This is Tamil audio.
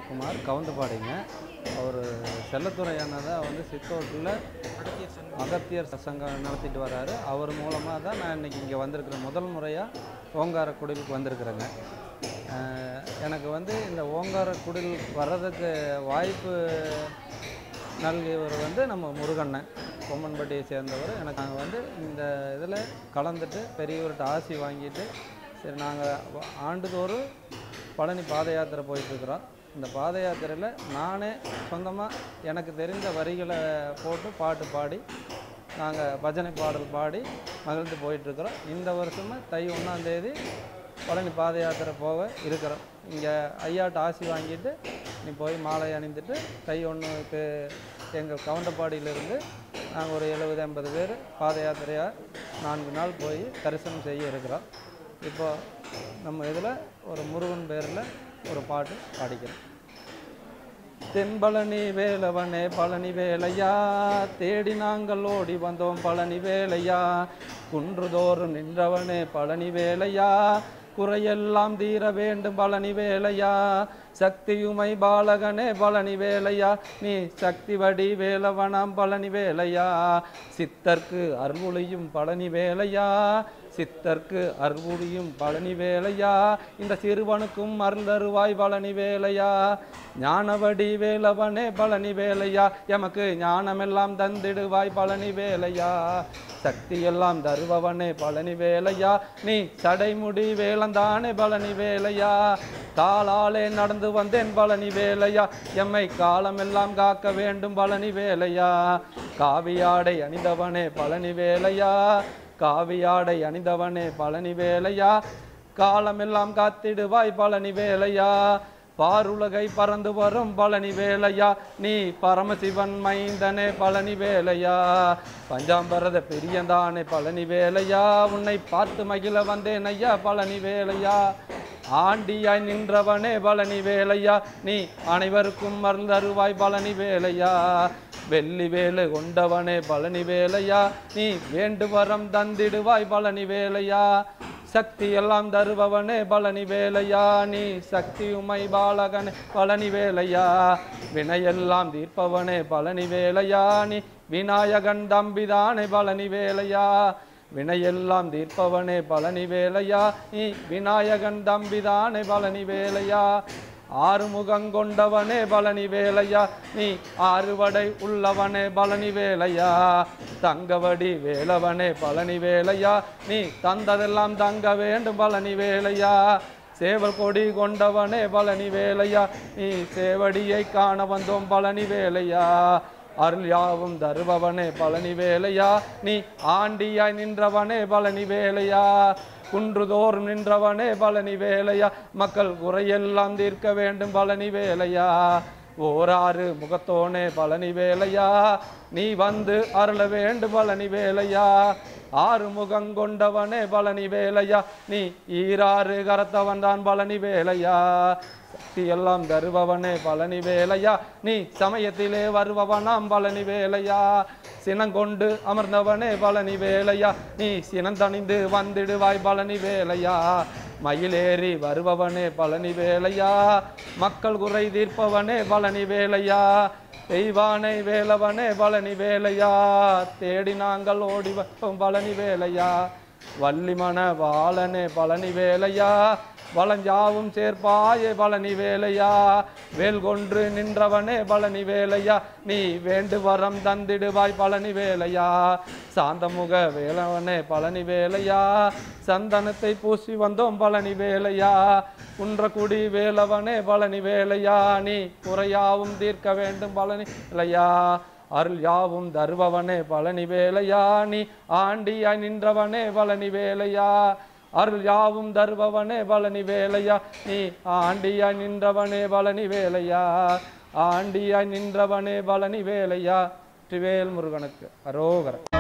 சிவகுமார் கவுந்தபாடிங்க அவர் செல்லத்துறை அண்ணன் தான் வந்து சித்தோட்டில் அகத்தியர் சங்கம் நடத்திட்டு வர்றாரு அவர் மூலமாக தான் நான் இன்றைக்கி இங்கே வந்திருக்கிறேன் முதல் முறையாக ஓங்கார குடிலுக்கு வந்திருக்கிறேங்க அஹ் எனக்கு வந்து இந்த ஓங்கார குடில் வர்றதுக்கு வாய்ப்பு நல்கியவர் வந்து நம்ம முருகண்ணன் கொம்மன்பட்டியை சேர்ந்தவர் எனக்கு நாங்கள் வந்து இந்த இதில் கலந்துட்டு பெரியவர்கிட்ட ஆசி வாங்கிட்டு சரி நாங்கள் ஆண்டுதோறும் பழனி பாத யாத்திரை போயிட்டுருக்குறோம் இந்த பாத யாத்திரையில் நானே சொந்தமாக எனக்கு தெரிந்த வரிகளை போட்டு பாட்டு பாடி நாங்கள் பஜனை பாடல் பாடி மகிழ்ந்து போயிட்டுருக்குறோம் இந்த வருஷமும் தை ஒன்றாந்தேதி பழனி பாத யாத்திரை போக இருக்கிறோம் இங்கே ஐயாட்ட ஆசி வாங்கிட்டு நீ போய் மாலை அணிந்துட்டு தை ஒன்றுக்கு எங்கள் கவுண்டப்பாடியிலிருந்து நாங்கள் ஒரு எழுபது ஐம்பது பேர் பாத யாத்திரையாக நான்கு நாள் போய் தரிசனம் செய்ய இருக்கிறோம் இப்போ நம்ம இதில் ஒரு முருகன் பேரில் ஒரு பாட்டு பாடிக்கிறோம் தென்பழனி வேலவனே பழனி வேலையா தேடி நாங்கள் ஓடி வந்தோம் பழனி வேலையா குன்றுதோறும் நின்றவனே பழனி வேலையா குறையெல்லாம் தீர வேண்டும் பழனி வேலையா சக்தியுமை பாலகனே பழனி வேலையா நீ சக்தி வடி வேலவனாம் பழனி வேலையா சித்தர்க்கு அருள்மொழியும் பழனி வேலையா சித்தர்க்கு அருள்மொழியும் பழனி வேலையா இந்த சிறுவனுக்கும் அருள் தருவாய் பழனி வேலையா ஞானவடி வேலவனே பழனி வேலையா எமக்கு ஞானமெல்லாம் தந்திடுவாய் பழனி வேலையா சக்தி எல்லாம் தருபவனே பழனி வேலையா நீ சடைமுடி வேலந்தானே பழனி வேலையா காலாலே நடந்து வந்தேன் பழனி வேலையா எம்மை காலமெல்லாம் காக்க வேண்டும் பழனி வேலையா காவியாடை அணிந்தவனே பழனி வேலையா காவியாடை அணிந்தவனே பழனி வேலையா காலமெல்லாம் காத்திடுவாய் பழனி வேலையா பாருலகை பறந்து வரும் பழனி வேலையா நீ பரமசிவன் மைந்தனே பழனி வேலையா பஞ்சாம்பரத பெரியந்தானே பழனி வேலையா உன்னை பார்த்து மகிழ வந்தேன் ஐயா பழனி வேலையா ஆண்டியாய் நின்றவனே பழனி வேலையா நீ அனைவருக்கும் மருள் தருவாய் பழனி வேலையா வெள்ளி வேலு கொண்டவனே பழனி வேலையா நீ வேண்டு வரம் தந்திடுவாய் பழனி வேலையா சக்தி எல்லாம் தருபவனே பழனி வேலையா நீ சக்தி உமை பாலகனே பழனி வேலையா வினையெல்லாம் தீர்ப்பவனே பழனி வேலையா நீ விநாயகன் தம்பிதானே பழனி வேலையா வினையெல்லாம் தீர்ப்பவனே பழனி வேலையா நீ விநாயகன் தம்பிதானே பழனி வேலையா ஆறுமுகம் கொண்டவனே பழனி வேலையா நீ ஆறுவடை உள்ளவனே பழனி வேலையா தங்கவடி வேலவனே பழனி வேலையா நீ தந்ததெல்லாம் தங்க வேண்டும் பழனி வேலையா சேவல் கொடி கொண்டவனே பழனி வேலையா நீ சேவடியை காண வந்தோம் பழனி வேலையா அருள் யாவும் தருபவனே பழனி வேலையா நீ ஆண்டியாய் நின்றவனே பழனி வேலையா குன்றுதோறும் நின்றவனே பழனி வேலையா மக்கள் குறையெல்லாம் தீர்க்க வேண்டும் பழனி வேலையா ஓராறு முகத்தோனே பழனி வேலையா நீ வந்து அருள வேண்டும் பழனி வேலையா ஆறு முகம் கொண்டவனே பழனி வேலையா நீ ஈராறு கரத்தவன் தான் பழனி வேலையா சக்தி எல்லாம் தருபவனே பழனி வேலையா நீ சமயத்திலே வருபவனாம் பழனி வேலையா சினங்கொண்டு அமர்ந்தவனே பழனி வேலையா நீ சினந்தணிந்து வந்திடுவாய் பழனி வேலையா மயிலேறி வருபவனே பழனி வேலையா மக்கள் குறை தீர்ப்பவனே பழனி வேலையா தெய்வானை வேலவனே பழனி வேலையா தேடி நாங்கள் ஓடி வந்தோம் பழனி வேலையா வள்ளிமன வாழனே பழனி வேலையா வளஞ்சாவும் சேர்ப்பாயே பழனி வேலையா வேல் கொன்று நின்றவனே பழனி வேலையா நீ வேண்டு வரம் தந்திடுவாய் பழனி வேலையா சாந்தமுக வேலவனே பழனி வேலையா சந்தனத்தை பூசி வந்தோம் பழனி வேலையா குன்றக்குடி வேலவனே பழனி வேலையா நீ குறையாவும் தீர்க்க வேண்டும் பழனி வேலையா அருள் யாவும் தருபவனே பழனி வேலையா நீ ஆண்டியாய் நின்றவனே பழனி வேலையா அருள் யாவும் தருபவனே பழனி வேலையா நீ ஆண்டியாய் நின்றவனே பழனி வேலையா ஆண்டியாய் நின்றவனே பழனி வேலையா வெற்றிவேல் முருகனுக்கு அரோகர